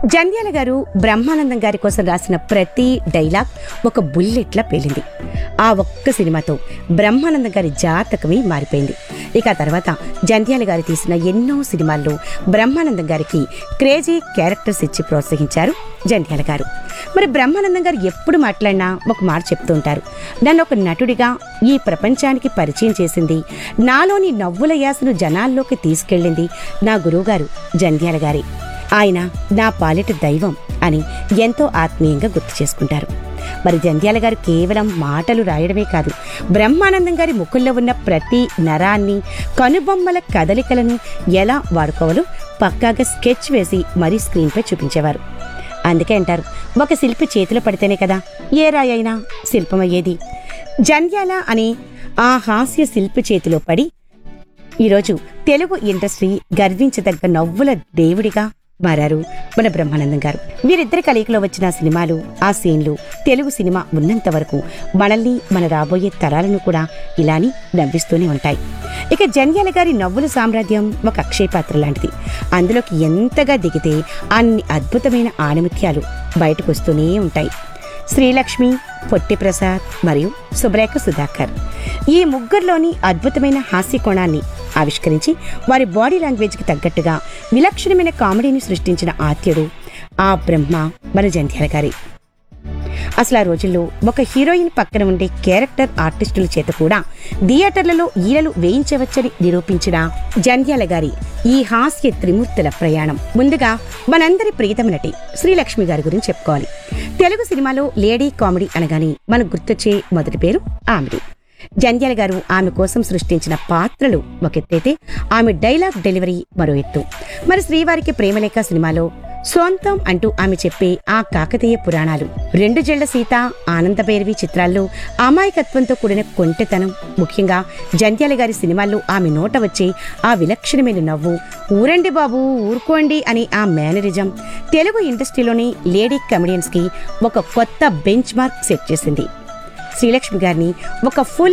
జంధ్యాల గారు బ్రహ్మానందం గారి కోసం రాసిన ప్రతి డైలాగ్ ఒక బుల్లెట్లా పేలింది ఆ ఒక్క సినిమాతో బ్రహ్మానందం గారి జాతకమే మారిపోయింది ఇక ఆ తర్వాత జంధ్యాల గారు తీసిన ఎన్నో సినిమాల్లో బ్రహ్మానందం గారికి క్రేజీ క్యారెక్టర్స్ ఇచ్చి ప్రోత్సహించారు జంధ్యాల గారు మరి బ్రహ్మానందం గారు ఎప్పుడు మాట్లాడినా ఒక మాట చెప్తూ ఉంటారు నన్ను ఒక నటుడిగా ఈ ప్రపంచానికి పరిచయం చేసింది నాలోని నవ్వుల యాసను జనాల్లోకి తీసుకెళ్ళింది నా గురువుగారు జంధ్యాల గారి ఆయన నా పాలిట దైవం అని ఎంతో ఆత్మీయంగా గుర్తు చేసుకుంటారు మరి జంధ్యాల గారు కేవలం మాటలు రాయడమే కాదు బ్రహ్మానందం గారి ముఖంలో ఉన్న ప్రతి నరాన్ని కనుబొమ్మల కదలికలను ఎలా వాడుకోవాలో పక్కాగా స్కెచ్ వేసి మరీ స్క్రీన్పై చూపించేవారు అందుకే అంటారు ఒక శిల్పి చేతిలో పడితేనే కదా ఏ రాయైనా శిల్పమయ్యేది జంధ్యాల అనే ఆ హాస్య శిల్పి చేతిలో పడి ఈరోజు తెలుగు ఇండస్ట్రీ గర్వించదగ్గ నవ్వుల దేవుడిగా మారారు మన బ్రహ్మానందం గారు వీరిద్దరి కలయికలో వచ్చిన సినిమాలు ఆ సీన్లు తెలుగు సినిమా ఉన్నంత వరకు మనల్ని మన రాబోయే తరాలను కూడా ఇలాని నవ్విస్తూనే ఉంటాయి ఇక జంధ్యాల గారి నవ్వుల సామ్రాజ్యం ఒక అక్షయ పాత్ర లాంటిది అందులోకి ఎంతగా దిగితే అన్ని అద్భుతమైన ఆణిముత్యాలు బయటకు వస్తూనే ఉంటాయి శ్రీలక్ష్మి పొట్టి ప్రసాద్ మరియు సుబ్రేఖ సుధాకర్ ఈ ముగ్గురులోని అద్భుతమైన హాస్య కోణాన్ని ఆవిష్కరించి వారి బాడీ లాంగ్వేజ్కి తగ్గట్టుగా విలక్షణమైన కామెడీని సృష్టించిన ఆత్యుడు ఆ బ్రహ్మ మన జంధ్యాల గారి అసలు ఆ రోజుల్లో ఒక హీరోయిన్ పక్కన ఉండే క్యారెక్టర్ ఆర్టిస్టుల చేత కూడా థియేటర్లలో ఈలలు వేయించవచ్చని నిరూపించిన జంధ్యాల గారి ఈ హాస్య త్రిమూర్తుల ప్రయాణం ముందుగా మనందరి ప్రియతమ నటి శ్రీలక్ష్మి గారి గురించి చెప్పుకోవాలి తెలుగు సినిమాలో లేడీ కామెడీ అనగానే మనకు గుర్తొచ్చే మొదటి పేరు ఆమెది జంధ్యాల గారు ఆమె కోసం సృష్టించిన పాత్రలు ఒక ఎత్తైతే ఆమె డైలాగ్ డెలివరీ మరో ఎత్తు మరి శ్రీవారికి ప్రేమలేఖ సినిమాలో సొంతం అంటూ ఆమె చెప్పే ఆ కాకతీయ పురాణాలు రెండు జళ్ల సీత ఆనందభైరవి చిత్రాల్లో అమాయకత్వంతో కూడిన కొంటెతనం ముఖ్యంగా జంధ్యాల గారి సినిమాల్లో ఆమె నోట వచ్చే ఆ విలక్షణమైన నవ్వు ఊరండి బాబు ఊరుకోండి అనే ఆ మేనరిజం తెలుగు ఇండస్ట్రీలోని లేడీ కమెడియన్స్ కి ఒక కొత్త బెంచ్ మార్క్ సెట్ చేసింది శ్రీలక్ష్మి గారిని ఒక ఫుల్